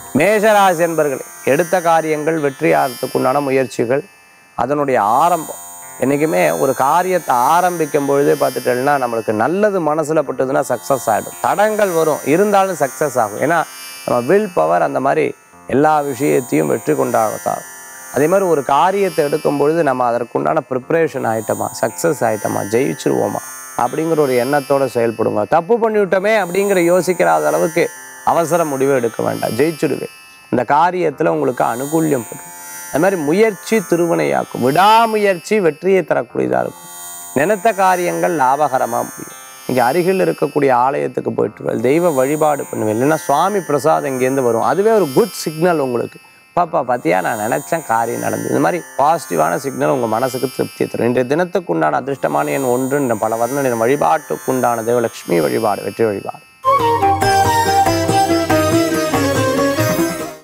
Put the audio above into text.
மேஷராசி என்பர்களே எடுத்த காரியங்கள் வெற்றியாகிறதுக்கு உண்டான முயற்சிகள் அதனுடைய ஆரம்பம் என்றைக்குமே ஒரு காரியத்தை ஆரம்பிக்கும் பொழுதே பார்த்துட்டேன்னா நம்மளுக்கு நல்லது மனசில் பட்டதுன்னா சக்ஸஸ் ஆகிடும் தடங்கள் வரும் இருந்தாலும் சக்ஸஸ் ஆகும் ஏன்னா நம்ம வில் பவர் அந்த மாதிரி எல்லா விஷயத்தையும் வெற்றி கொண்டாகத்தான் அதே மாதிரி ஒரு காரியத்தை எடுக்கும் பொழுது நம்ம அதற்குண்டான ப்ரிப்பரேஷன் ஆகிட்டோமா சக்ஸஸ் ஆகிட்டோமா ஜெயிச்சிருவோமா அப்படிங்கிற ஒரு எண்ணத்தோட செயல்படுங்க தப்பு பண்ணிவிட்டோமே அப்படிங்கிற யோசிக்கிறாத அளவுக்கு அவசர முடிவு எடுக்க வேண்டாம் ஜெயிச்சிடுவேன் இந்த காரியத்தில் உங்களுக்கு அனுகூல்யம் பெறும் அது மாதிரி முயற்சி திருவினையாக்கும் விடாமுயற்சி வெற்றியை தரக்கூடியதாக இருக்கும் நினைத்த காரியங்கள் லாபகரமாக முடியும் இங்கே அருகில் இருக்கக்கூடிய ஆலயத்துக்கு போயிட்டு வருவேன். தெய்வ வழிபாடு பண்ணுவேன் இல்லைன்னா சுவாமி பிரசாதம் இங்கேருந்து வரும் அதுவே ஒரு குட் சிக்னல் உங்களுக்கு பாப்பா பார்த்தியா நான் நினச்சேன் காரியம் நடந்தது இந்த மாதிரி பாசிட்டிவான சிக்னல் உங்கள் மனசுக்கு திருப்தியை தரும் இன்றைய தினத்துக்கு உண்டான அதிர்ஷ்டமான எண் ஒன்று இந்த பல வர்ணனின் வழிபாட்டுக்கு உண்டான தேவலட்சுமி வழிபாடு வெற்றி வழிபாடு